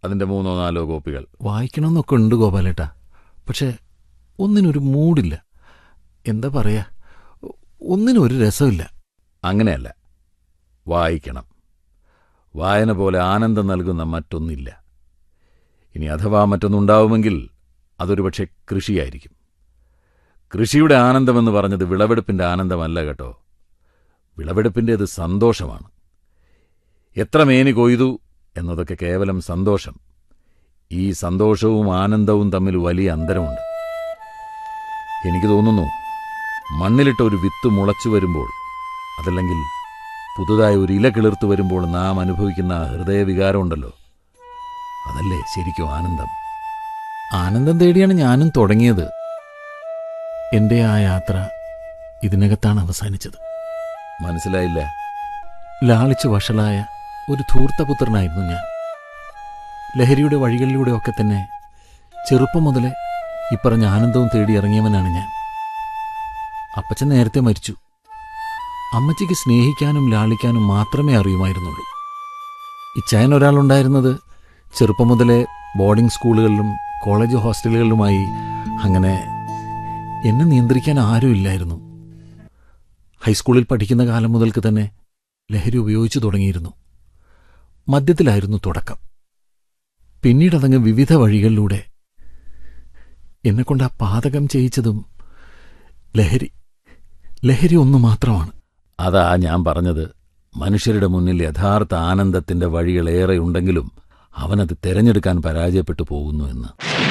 അതിന്റെ മൂന്നോ നാലോ കോപ്പികൾ വായിക്കണമെന്നൊക്കെ ഉണ്ട് ഗോപാലേട്ടാ പക്ഷെ ഒന്നിനൊരു മൂഡില്ല എന്താ പറയാ ഒ- ഒന്നിനും ഒരു രസമില്ല അങ്ങനെയല്ല വായിക്കണം വായന പോലെ ആനന്ദം നൽകുന്ന മറ്റൊന്നില്ല ഇനി അഥവാ മറ്റൊന്നുണ്ടാവുമെങ്കിൽ അതൊരു പക്ഷേ കൃഷിയായിരിക്കും കൃഷിയുടെ ആനന്ദമെന്ന് പറഞ്ഞത് വിളവെടുപ്പിന്റെ ആനന്ദമല്ല കേട്ടോ വിളവെടുപ്പിൻ്റേത് സന്തോഷമാണ് എത്ര മേനി കൊയ്തു എന്നതൊക്കെ കേവലം സന്തോഷം ഈ സന്തോഷവും ആനന്ദവും തമ്മിൽ വലിയ അന്തരമുണ്ട് എനിക്ക് തോന്നുന്നു മണ്ണിലിട്ട ഒരു വിത്ത് മുളച്ചു വരുമ്പോൾ അതല്ലെങ്കിൽ പുതുതായി ഒരു ഇല കിളിർത്തു വരുമ്പോൾ നാം അനുഭവിക്കുന്ന ആ ഹൃദയവികാരമുണ്ടല്ലോ അതല്ലേ ശരിക്കും ആനന്ദം ആനന്ദം തേടിയാണ് ഞാനും തുടങ്ങിയത് എന്റെ ആ യാത്ര ഇതിനകത്താണ് അവസാനിച്ചത് മനസ്സിലായില്ല ലാളിച്ച് വഷളായ ഒരു ധൂർത്തപുത്രനായിരുന്നു ഞാൻ ലഹരിയുടെ വഴികളിലൂടെയൊക്കെ തന്നെ ചെറുപ്പം മുതലേ ഇപ്പറഞ്ഞ ആനന്ദവും തേടി ഇറങ്ങിയവനാണ് ഞാൻ അപ്പച്ചൻ നേരത്തെ മരിച്ചു അമ്മച്ചിക്ക് സ്നേഹിക്കാനും ലാളിക്കാനും മാത്രമേ അറിയുമായിരുന്നുള്ളൂ ഇച്ചായൻ ഒരാളുണ്ടായിരുന്നത് ചെറുപ്പം മുതലേ ബോർഡിംഗ് സ്കൂളുകളിലും കോളേജ് ഹോസ്റ്റലുകളിലുമായി അങ്ങനെ എന്നെ നിയന്ത്രിക്കാൻ ആരുമില്ലായിരുന്നു ഹൈസ്കൂളിൽ പഠിക്കുന്ന കാലം മുതൽക്ക് തന്നെ ലഹരി ഉപയോഗിച്ചു തുടങ്ങിയിരുന്നു മദ്യത്തിലായിരുന്നു തുടക്കം പിന്നീടതങ്ങ് വിവിധ വഴികളിലൂടെ എന്നെക്കൊണ്ട് ആ പാതകം ചെയ്യിച്ചതും ലഹരി ലഹരി ഒന്നു മാത്രമാണ് അതാ ഞാൻ പറഞ്ഞത് മനുഷ്യരുടെ മുന്നിൽ യഥാർത്ഥ ആനന്ദത്തിന്റെ വഴികളേറെ ഉണ്ടെങ്കിലും അവനത് തിരഞ്ഞെടുക്കാൻ പരാജയപ്പെട്ടു പോകുന്നു എന്ന്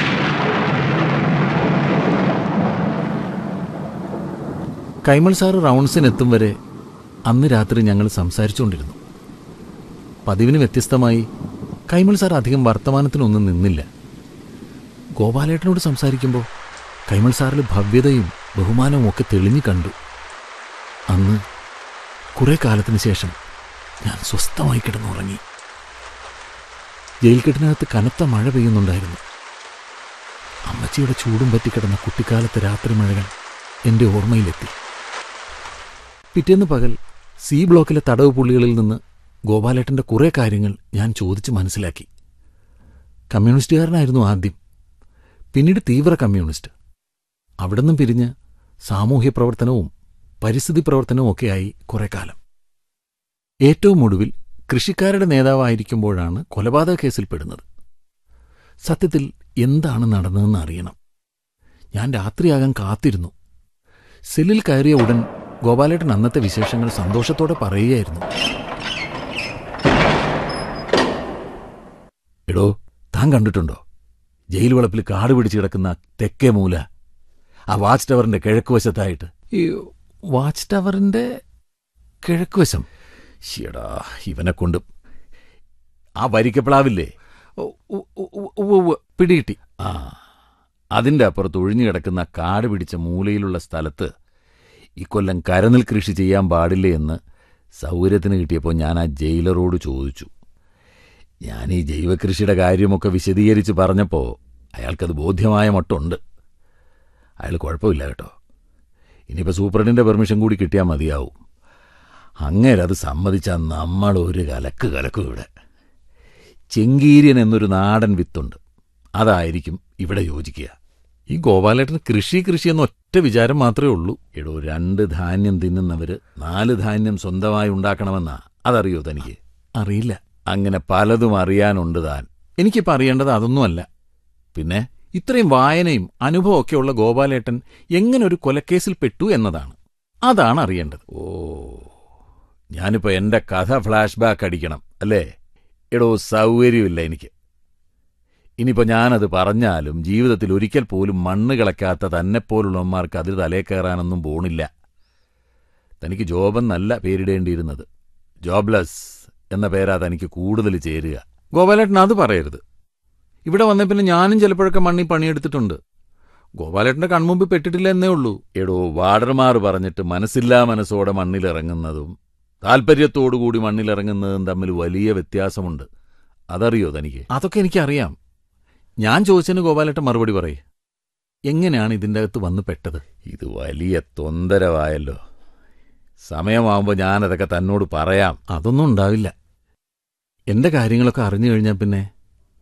കൈമൾ സാറ് റൗണ്ട്സിനെത്തും വരെ അന്ന് രാത്രി ഞങ്ങൾ സംസാരിച്ചുകൊണ്ടിരുന്നു പതിവിന് വ്യത്യസ്തമായി കൈമൾ സാർ അധികം വർത്തമാനത്തിനൊന്നും നിന്നില്ല ഗോപാലേട്ടനോട് സംസാരിക്കുമ്പോൾ കൈമൾ സാറിൽ ഭവ്യതയും ബഹുമാനവും ഒക്കെ തെളിഞ്ഞു കണ്ടു അന്ന് കുറെ കാലത്തിന് ശേഷം ഞാൻ സ്വസ്ഥമായി കിടന്നുറങ്ങി ജയിൽ കെട്ടിനകത്ത് കനത്ത മഴ പെയ്യുന്നുണ്ടായിരുന്നു അമ്മച്ചിയുടെ ചൂടും പറ്റിക്കിടന്ന കുട്ടിക്കാലത്തെ രാത്രി മഴകൾ എൻ്റെ ഓർമ്മയിലെത്തി പിറ്റേന്ന് പകൽ സി ബ്ലോക്കിലെ തടവ് പുള്ളികളിൽ നിന്ന് ഗോപാലേട്ടൻ്റെ കുറേ കാര്യങ്ങൾ ഞാൻ ചോദിച്ച് മനസ്സിലാക്കി കമ്മ്യൂണിസ്റ്റുകാരനായിരുന്നു ആദ്യം പിന്നീട് തീവ്ര കമ്മ്യൂണിസ്റ്റ് അവിടുന്ന് പിരിഞ്ഞ് സാമൂഹ്യ പ്രവർത്തനവും പരിസ്ഥിതി പ്രവർത്തനവും ഒക്കെയായി കുറെ കാലം ഏറ്റവും ഒടുവിൽ കൃഷിക്കാരുടെ നേതാവായിരിക്കുമ്പോഴാണ് കൊലപാതക കേസിൽപ്പെടുന്നത് സത്യത്തിൽ എന്താണ് നടന്നതെന്ന് അറിയണം ഞാൻ രാത്രിയാകാൻ കാത്തിരുന്നു സെല്ലിൽ കയറിയ ഉടൻ ഗോപാലേട്ടൻ അന്നത്തെ വിശേഷങ്ങൾ സന്തോഷത്തോടെ പറയുകയായിരുന്നു എടോ താൻ കണ്ടിട്ടുണ്ടോ ജയിൽ വളപ്പിൽ കാട് പിടിച്ച് കിടക്കുന്ന തെക്കേ മൂല ആ വാച്ച് ടവറിന്റെ കിഴക്കുവശത്തായിട്ട് ഈ വാച്ച് ടവറിന്റെ കിഴക്കുവശം ഷിയടാ ഇവനെ കൊണ്ട് ആ വരിക്കപ്ലാവില്ലേ ഉ, ഉ, ഉ, ഉ, ഉവ്വ് ഉവ്വ്, പിടികിട്ടി ആ അതിന്റെ അപ്പുറത്ത് ഒഴിഞ്ഞു കിടക്കുന്ന കാട് പിടിച്ച മൂലയിലുള്ള സ്ഥലത്ത് ഇക്കൊല്ലം കരനെൽ കൃഷി ചെയ്യാൻ പാടില്ലേ എന്ന് സൗകര്യത്തിന് കിട്ടിയപ്പോൾ ഞാൻ ആ ജയിലറോട് ചോദിച്ചു ഞാൻ ഈ ജൈവകൃഷിയുടെ കാര്യമൊക്കെ വിശദീകരിച്ച് പറഞ്ഞപ്പോൾ അയാൾക്കത് ബോധ്യമായ മട്ടുണ്ട് അയാൾ കുഴപ്പമില്ല കേട്ടോ ഇനിയിപ്പോൾ സൂപ്രണ്ടിൻ്റെ പെർമിഷൻ കൂടി കിട്ടിയാൽ മതിയാവും അങ്ങേരത് സമ്മതിച്ചാൽ നമ്മൾ ഒരു കലക്ക് കലക്കും ഇവിടെ ചെങ്കീര്യൻ എന്നൊരു നാടൻ വിത്തുണ്ട് അതായിരിക്കും ഇവിടെ യോജിക്കുക ഈ ഗോപാലേട്ടന് കൃഷി കൃഷി എന്ന ഒറ്റ വിചാരം മാത്രമേ ഉള്ളൂ എടോ രണ്ട് ധാന്യം തിന്നുന്നവര് നാല് ധാന്യം സ്വന്തമായി ഉണ്ടാക്കണമെന്നാ അതറിയോ തനിക്ക് അറിയില്ല അങ്ങനെ പലതും അറിയാനുണ്ട് താൻ എനിക്കിപ്പോൾ അറിയേണ്ടത് അതൊന്നുമല്ല പിന്നെ ഇത്രയും വായനയും അനുഭവമൊക്കെയുള്ള ഗോപാലേട്ടൻ എങ്ങനെ ഒരു കൊലക്കേസിൽ പെട്ടു എന്നതാണ് അതാണ് അറിയേണ്ടത് ഓ ഞാനിപ്പോ എന്റെ കഥ ഫ്ലാഷ് ബാക്ക് അടിക്കണം അല്ലേ എടോ സൗകര്യമില്ല എനിക്ക് ഇനിയിപ്പോ ഞാനത് പറഞ്ഞാലും ജീവിതത്തിൽ ഒരിക്കൽ പോലും മണ്ണ് കളക്കാത്ത തന്നെപ്പോലുള്ളവന്മാർക്ക് അതിൽ തലേ കയറാനൊന്നും പോണില്ല തനിക്ക് ജോബെന്നല്ല പേരിടേണ്ടിയിരുന്നത് ജോബ്ലെസ് എന്ന പേരാ തനിക്ക് കൂടുതൽ ചേരുക ഗോപാലേട്ടൻ അത് പറയരുത് ഇവിടെ വന്ന പിന്നെ ഞാനും ചിലപ്പോഴൊക്കെ മണ്ണി പണിയെടുത്തിട്ടുണ്ട് ഗോപാലേട്ടന്റെ കൺമുമ്പിൽ പെട്ടിട്ടില്ല എന്നേ ഉള്ളൂ എടോ വാർഡർമാർ പറഞ്ഞിട്ട് മനസ്സില്ലാ മനസ്സോടെ മണ്ണിലിറങ്ങുന്നതും താൽപ്പര്യത്തോടുകൂടി മണ്ണിലിറങ്ങുന്നതും തമ്മിൽ വലിയ വ്യത്യാസമുണ്ട് അതറിയോ തനിക്ക് അതൊക്കെ എനിക്കറിയാം ഞാൻ ചോദിച്ചതിന് ഗോപാലേട്ടൻ മറുപടി പറയേ എങ്ങനെയാണ് ഇതിൻ്റെ അകത്ത് വന്ന് പെട്ടത് ഇത് വലിയ തൊന്തരവായല്ലോ സമയമാവുമ്പോൾ ഞാനതൊക്കെ തന്നോട് പറയാം അതൊന്നും ഉണ്ടാവില്ല എന്റെ കാര്യങ്ങളൊക്കെ അറിഞ്ഞു കഴിഞ്ഞാൽ പിന്നെ